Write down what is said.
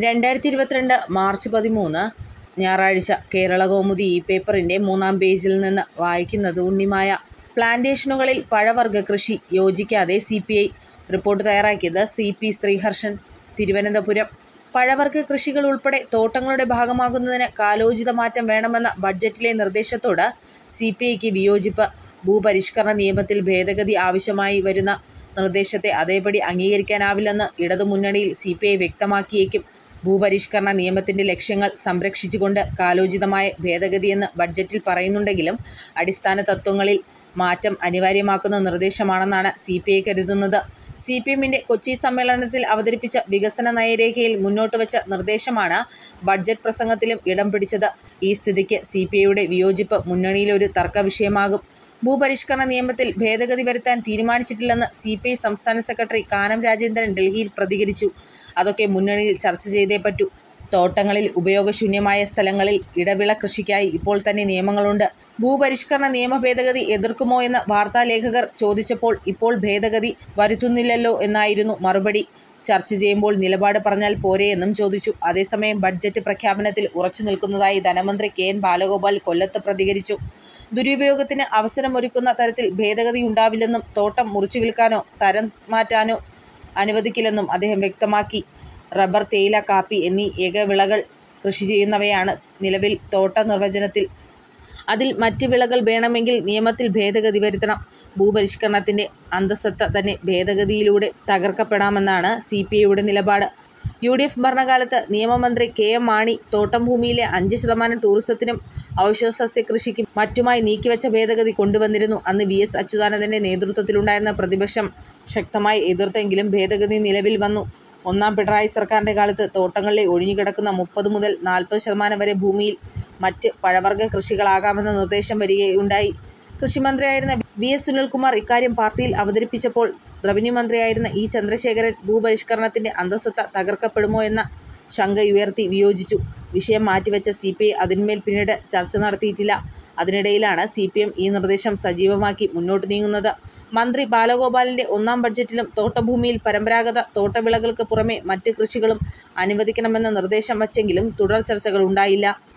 രണ്ടായിരത്തി ഇരുപത്തിരണ്ട് മാർച്ച് പതിമൂന്ന് ഞായറാഴ്ച കേരളകൗമുദി ഈ പേപ്പറിൻ്റെ മൂന്നാം പേജിൽ നിന്ന് വായിക്കുന്നത് ഉണ്ണിമായ. പ്ലാന്റേഷനുകളിൽ പഴവർഗക്കൃഷി യോജിക്കാതെ സിപിഐ റിപ്പോർട്ട് തയ്യാറാക്കിയത് സി. പി. ശ്രീഹർഷൻ, തിരുവനന്തപുരം പഴവർഗക്കൃഷികൾ ഉൾപ്പെടെ തോട്ടങ്ങളുടെ ഭാഗമാകുന്നതിന് കാലോചിത മാറ്റം വേണമെന്ന ബഡ്ജറ്റിലെ നിർദ്ദേശത്തോട് സിപിഐക്ക് വിയോജിപ്പ്. ഭൂപരിഷ്കരണ നിയമത്തിൽ ഭേദഗതി ആവശ്യമായി വരുന്ന നിർദ്ദേശത്തെ അതേപടി അംഗീകരിക്കാനാവില്ലെന്ന് ഇടതുമുന്നണിയിൽ സിപിഐ വ്യക്തമാക്കിയേക്കും. ഭൂപരിഷ്കരണ നിയമത്തിന്റെ ലക്ഷ്യങ്ങൾ സംരക്ഷിച്ചുകൊണ്ട് കാലോചിതമായ ഭേദഗതിയെന്ന് ബഡ്ജറ്റിൽ പറയുന്നുണ്ടെങ്കിലും അടിസ്ഥാന തത്ത്വങ്ങളിൽ മാറ്റം അനിവാര്യമാക്കുന്ന നിർദ്ദേശമാണെന്നാണ് സിപിഐ കരുതുന്നത്. സിപിഎമ്മിന്റെ കൊച്ചി സമ്മേളനത്തിൽ അവതരിപ്പിച്ച വികസന നയരേഖയിൽ മുന്നോട്ടുവച്ച നിർദ്ദേശമാണ് ബഡ്ജറ്റ് പ്രസംഗത്തിലും ഇടം പിടിച്ചത്. ഈ സ്ഥിതിക്ക് സിപിഐയുടെ വിയോജിപ്പ് മുന്നണിയിൽ ഒരു തർക്കവിഷയമാകും. ഭൂപരിഷ്കരണ നിയമത്തിൽ ഭേദഗതി വരുത്താൻ തീരുമാനിച്ചിട്ടില്ലെന്ന് സിപിഐ സംസ്ഥാന സെക്രട്ടറി കാനം രാജേന്ദ്രൻ ഡൽഹിയിൽ പ്രതികരിച്ചു. അതൊക്കെ മുന്നണിയിൽ ചർച്ച ചെയ്തേ പറ്റൂ. തോട്ടങ്ങളിൽ ഉപയോഗശൂന്യമായ സ്ഥലങ്ങളിൽ ഇടവിളക്കൃഷിക്കായി ഇപ്പോൾ തന്നെ നിയമങ്ങളുണ്ട്. ഭൂപരിഷ്കരണ നിയമ ഭേദഗതി എതിർക്കുമോ എന്ന് വാർത്താലേഖകർ ചോദിച്ചപ്പോൾ ഇപ്പോൾ ഭേദഗതി വരുത്തുന്നില്ലല്ലോ എന്നായിരുന്നു മറുപടി. ചർച്ച ചെയ്യുമ്പോൾ നിലപാട് പറഞ്ഞാൽ പോരെയെന്നും ചോദിച്ചു. അതേസമയം ബഡ്ജറ്റ് പ്രഖ്യാപനത്തിൽ ഉറച്ചുനിൽക്കുന്നതായി ധനമന്ത്രി കെ. എൻ. ബാലഗോപാൽ കൊല്ലത്ത് പ്രതികരിച്ചു. ദുരുപയോഗത്തിന് അവസരമൊരുക്കുന്ന തരത്തിൽ ഭേദഗതിയുണ്ടാവില്ലെന്നും തോട്ടം മുറിച്ചുവിൽക്കാനോ തരം മാറ്റാനോ അനുവദിക്കില്ലെന്നും അദ്ദേഹം വ്യക്തമാക്കി. റബ്ബർ, തേയില, കാപ്പി എന്നീ ഏകവിളകൾ കൃഷി ചെയ്യുന്നവയാണ് നിലവിൽ തോട്ട നിർവചനത്തിൽ. അതിൽ മറ്റ് വിളകൾ വേണമെങ്കിൽ നിയമത്തിൽ ഭേദഗതി വരുത്തണം. ഭൂപരിഷ്കരണത്തിന്റെ അന്തഃസത്ത തന്നെ ഭേദഗതിയിലൂടെ തകർക്കപ്പെടാമെന്നാണ് സിപിഐയുടെ നിലപാട്. യുഡിഎഫ് ഭരണകാലത്ത് നിയമമന്ത്രി കെ. എം. മാണി തോട്ടം ഭൂമിയിലെ അഞ്ച് ശതമാനം ടൂറിസത്തിനും ഔഷധസസ്യകൃഷിക്കും മറ്റുമായി നീക്കിവച്ച ഭേദഗതി കൊണ്ടുവന്നിരുന്നു. അന്ന് വി. എസ്. അച്യുതാനന്ദന്റെ നേതൃത്വത്തിലുണ്ടായിരുന്ന പ്രതിപക്ഷം ശക്തമായി എതിർത്തെങ്കിലും ഭേദഗതി നിലവിൽ വന്നു. ഒന്നാം പിണറായി സർക്കാരിന്റെ കാലത്ത് തോട്ടങ്ങളിലെ ഒഴിഞ്ഞുകിടക്കുന്ന മുപ്പത് മുതൽ നാൽപ്പത് ശതമാനം വരെ ഭൂമിയിൽ മറ്റ് പഴവർഗക്കൃഷികളാകാമെന്ന നിർദ്ദേശം വരികയുണ്ടായി. കൃഷിമന്ത്രിയായിരുന്ന വി. എസ്. സുനിൽകുമാർ ഇക്കാര്യം പാർട്ടിയിൽ അവതരിപ്പിച്ചപ്പോൾ റവന്യൂ മന്ത്രിയായിരുന്ന ഇ. ചന്ദ്രശേഖരൻ ഭൂപരിഷ്കരണത്തിന്റെ അന്തഃസത്ത തകർക്കപ്പെടുമോ എന്ന ശങ്കയുയർത്തി വിയോജിച്ചു. വിഷയം മാറ്റിവച്ച സിപിഐ അതിന്മേൽ പിന്നീട് ചർച്ച നടത്തിയിട്ടില്ല. അതിനിടയിലാണ് സിപിഎം ഈ നിർദ്ദേശം സജീവമാക്കി മുന്നോട്ടു നീങ്ങുന്നത്. മന്ത്രി ബാലഗോപാലിന്റെ ഒന്നാം ബഡ്ജറ്റിലും തോട്ടഭൂമിയിൽ പരമ്പരാഗത തോട്ടവിളകൾക്ക് പുറമേ മറ്റ് കൃഷികളും അനുവദിക്കണമെന്ന് നിർദ്ദേശം വച്ചെങ്കിലും തുടർചർച്ചകൾ ഉണ്ടായില്ല.